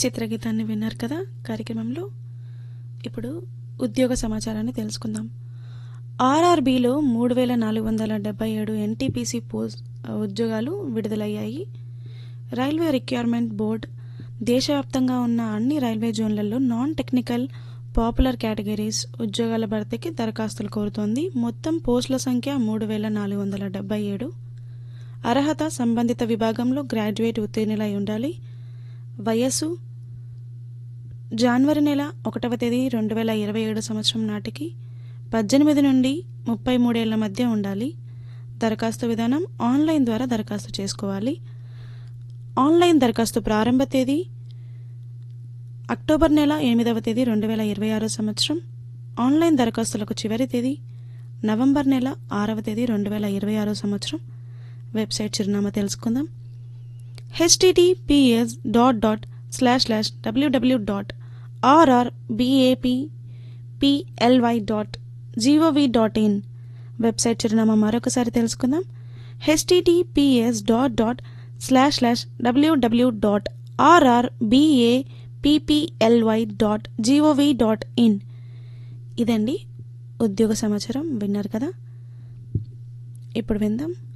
చిత్రగీతాన్ని విన్నారు కదా కార్యక్రమంలో ఇప్పుడు ఉద్యోగ సమాచారాన్ని తెలుసుకుందాం ఆర్ఆర్బీలో మూడు వేల నాలుగు వందల డెబ్బై ఏడు ఎన్టీపీసీ పోస్ట్ ఉద్యోగాలు విడుదలయ్యాయి రైల్వే రిక్వైర్మెంట్ బోర్డ్ దేశవ్యాప్తంగా ఉన్న అన్ని రైల్వే జోన్లలో నాన్ టెక్నికల్ పాపులర్ కేటగిరీస్ ఉద్యోగాల భర్తీకి దరఖాస్తులు కోరుతోంది మొత్తం పోస్టుల సంఖ్య మూడు వేల నాలుగు వందల డెబ్బై ఏడు అర్హత సంబంధిత విభాగంలో గ్రాడ్యుయేట్ ఉత్తీర్ణులై ఉండాలి వయస్సు జనవరి నెల ఒకటవ తేదీ రెండు వేల ఇరవై ఏడు సంవత్సరం నాటికి పద్దెనిమిది నుండి ముప్పై మూడేళ్ల మధ్య ఉండాలి దరఖాస్తు విధానం ఆన్లైన్ ద్వారా దరఖాస్తు చేసుకోవాలి ఆన్లైన్ దరఖాస్తు ప్రారంభ తేదీ అక్టోబర్ నెల ఎనిమిదవ తేదీ రెండు వేల ఇరవై ఆరో సంవత్సరం ఆన్లైన్ దరఖాస్తులకు చివరి తేదీ నవంబర్ నెల ఆరవ తేదీ రెండు వేల ఇరవై ఆరో సంవత్సరం వెబ్సైట్ చిరునామా తెలుసుకుందాం HTTPS dot dot slash slash WW dot RRBAP PLY dot GOV dot in website చిరునామా మరొకసారి తెలుసుకుందాం HTTPS dot dot slash slash WW dot RRBA PPLY dot GOV dot in ఇదండి ఉద్యోగ సమాచారం విన్నారు కదా ఇప్పుడు విందాం